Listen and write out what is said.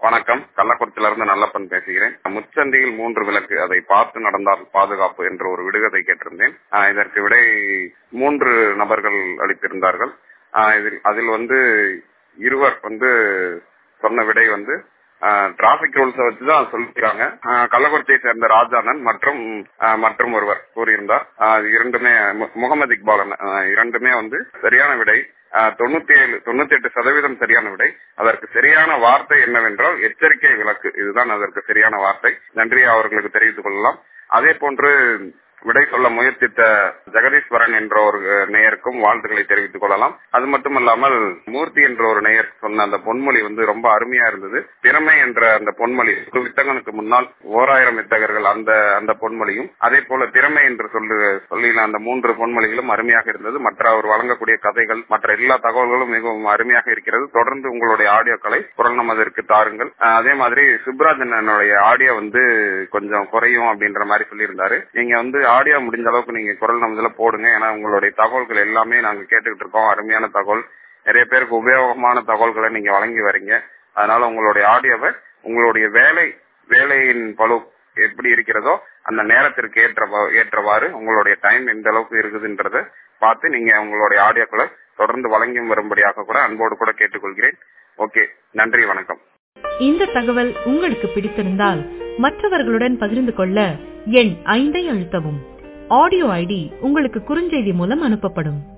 வணக்கம் கள்ளக்குறிச்சியில இருந்து நல்லப்பன் பேசுகிறேன் முச்சந்தியில் மூன்று விளக்கு அதை பார்த்து நடந்தால் பாதுகாப்பு என்ற ஒரு விடுகதை கேட்டிருந்தேன் ஆஹ் இதற்கு விடை மூன்று நபர்கள் அளித்திருந்தார்கள் ஆஹ் இதில் அதில் வந்து இருவர் வந்து சொன்ன விடை வந்து டிராபிக் ரூல்ஸ வச்சுதான் சொல்லிருக்காங்க ஆஹ் கள்ளக்குறிச்சியை சேர்ந்த ராஜானன் மற்றும் ஆஹ் மற்றும் ஒருவர் கூறியிருந்தார் ஆஹ் இரண்டுமே மு- முகமது இக்பாலன் ஆஹ் இரண்டுமே வந்து சரியான விடை ஆஹ் தொண்ணூத்தி ஏழு தொண்ணூத்தி எட்டு சதவீதம் சரியான விடை அதற்கு சரியான வார்த்தை என்னவென்றால் எச்சரிக்கை விளக்கு இதுதான் அதற்கு சரியான வார்த்தை நன்றி அவர்களுக்கு தெரிவித்துக் கொள்ளலாம் அதே போன்று விடை சொல்ல முயற்சித்த ஜெகதீஸ்வரன் என்ற ஒரு அஹ், நேயருக்கும் வாழ்த்துக்களை தெரிவித்துக் கொள்ளலாம் அது மட்டுமல்லாமல் மூர்த்தி என்ற ஒரு நேயர் சொன்ன அந்த பொன்மொழி வந்து ரொம்ப அருமையா இருந்தது திறமை என்ற அந்த பொன்மொழி ஒரு வித்தகனுக்கு முன்னால் ஓராயிரம் வித்தகர்கள் அந்த அந்த பொன்மொழியும் அதே போல திறமை என்று சொல்லு சொல்லின அந்த மூன்று பொன்மொழிகளும் அருமையாக இருந்தது மற்ற அவர் வழங்கக்கூடிய கதைகள் மற்ற எல்லா தகவல்களும் மிகவும் அருமையாக இருக்கிறது தொடர்ந்து உங்களுடைய ஆடியோக்களை குரல் நமதற்கு தாருங்கள் அஹ், அதே மாதிரி சுப்ராஜன் என்னுடைய ஆடியோ வந்து கொஞ்சம் குறையும் அப்படின்ற மாதிரி சொல்லியிருந்தாரு நீங்க வந்து ஆடியோ முடிஞ்ச அளவுக்கு நீங்க குரல் நமதுல போடுங்க ஏன்னா உங்களுடைய தகவல்கள் எல்லாமே நாங்க கேட்டுக்கிட்டு இருக்கோம் அருமையான தகவல் நிறைய பேருக்கு உபயோகமான தகவல்களை நீங்க வழங்கி வரீங்க அதனால உங்களுடைய ஆடியோவை உங்களுடைய வேலை வேலையின் பளு எப்படி இருக்கிறதோ அந்த நேரத்திற்கு ஏற்ற ஏற்றவாறு உங்களுடைய டைம் எந்த அளவுக்கு இருக்குதுன்றத பார்த்து நீங்க உங்களுடைய ஆடியோக்களை தொடர்ந்து வழங்கி வரும்படியாக கூட அன்போடு கூட கேட்டுக்கொள்கிறேன் ஓகே நன்றி வணக்கம் இந்த தகவல் உங்களுக்கு பிடித்திருந்தால் மற்றவர்களுடன் பகிர்ந்து கொள்ள எண் ஐந்தை அழுத்தவும் ஆடியோ ஐடி உங்களுக்கு குறுஞ்செய்தி மூலம் அனுப்பப்படும்